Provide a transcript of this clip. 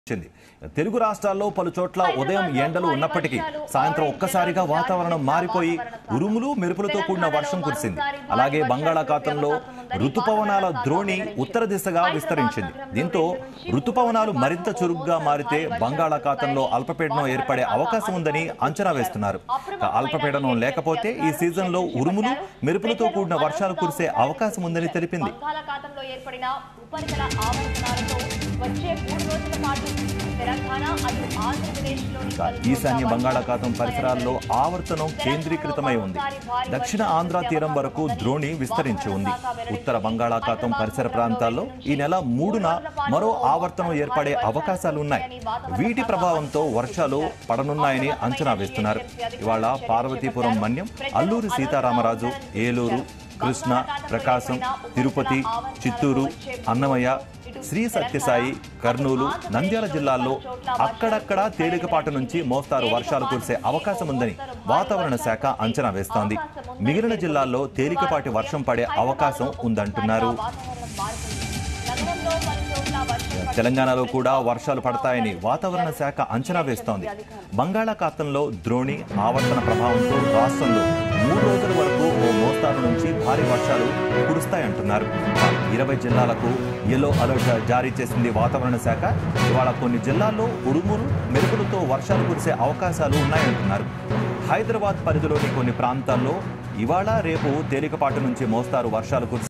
వచ్చింది తెలుగు రాష్ట్రాల్లో పలు చోట్ల ఉదయం ఎండలు ఉన్నప్పటికీ సాయంత్రం ఒక్కసారిగా వాతావరణం మారిపోయి ఉరుములు మెరుపులతో కూడిన వర్షం కురిసింది అలాగే బంగాళాఖాతంలో రుతుపవనాల ద్రోణి ఉత్తర దిశగా విస్తరించింది దీంతో రుతుపవనాలు మరింత చురుగ్గా మారితే బంగాళాఖాతంలో అల్పపీడనం ఏర్పడే అవకాశం ఉందని అంచనా వేస్తున్నారు ఇక అల్పపీడనం లేకపోతే ఈ సీజన్లో ఉరుములు మెరుపులతో కూడిన వర్షాలు కురిసే అవకాశం ఉందని తెలిపింది బంగాళాఖాతంలో ఏర్పడిన ఉపరితల ఆవర్తనాలతో వచ్చే మూడు రోజుల పాటు తెలంగాణ అటు ఆంధ్రప్రదేశ్లోని ఇక ఈశాన్య బంగాళాఖాతం పరిసరాల్లో ఆవర్తనం కేంద్రీకృతమై ఉంది దక్షిణ ఆంధ్ర తీరం వరకు ద్రోణి విస్తరించి ఉంది ఉత్తర బంగాళాఖాతం పరిసర ప్రాంతాల్లో ఈ నెల మూడున మరో ఆవర్తనం ఏర్పడే అవకాశాలున్నాయి వీటి ప్రభావంతో వర్షాలు పడనున్నాయని అంచనా వేస్తున్నారు ఇవాళ పార్వతీపురం మన్యం అల్లూరి సీతారామరాజు ఏలూరు కృష్ణ ప్రకాశం తిరుపతి చిత్తూరు అన్నమయ్య శ్రీ సత్యసాయి కర్నూలు నంద్యాల జిల్లాల్లో అక్కడక్కడా తేలికపాటి నుంచి మోస్తారు వర్షాలు కురిసే అవకాశం ఉందని వాతావరణ శాఖ అంచనా వేస్తోంది మిగిలిన జిల్లాల్లో తేలికపాటి వర్షం పడే అవకాశం ఉందంటున్నారు వాతావరణం మారుతుంది నగరంలో పలు చోట్ల వర్షం పడి- తెలంగాణలో కూడా వర్షాలు పడతాయని వాతావరణ శాఖ అంచనా వేస్తోంది బంగాళాఖాతంలో ద్రోణి ఆవర్తన ప్రభావంతో రాష్ట్రంలో మూడు రోజుల వరకు ఓ మోస్తారు నుంచి భారీ వర్షాలు కురుస్తాయంటున్నారు ఇరవై జిల్లాలకు ఎల్లో అలర్ట్ జారీ చేసింది వాతావరణ శాఖ ఇవాళ కొన్ని జిల్లాల్లో ఉరుములు మెరుపులతో వర్షాలు కురిసే అవకాశాలు ఉన్నాయంటున్నారు హైదరాబాద్ పరిధిలోని కొన్ని ప్రాంతాల్లో ఇవాళ రేపు తేలికపాటి నుంచి మోస్తారు వర్షాలు కురిసే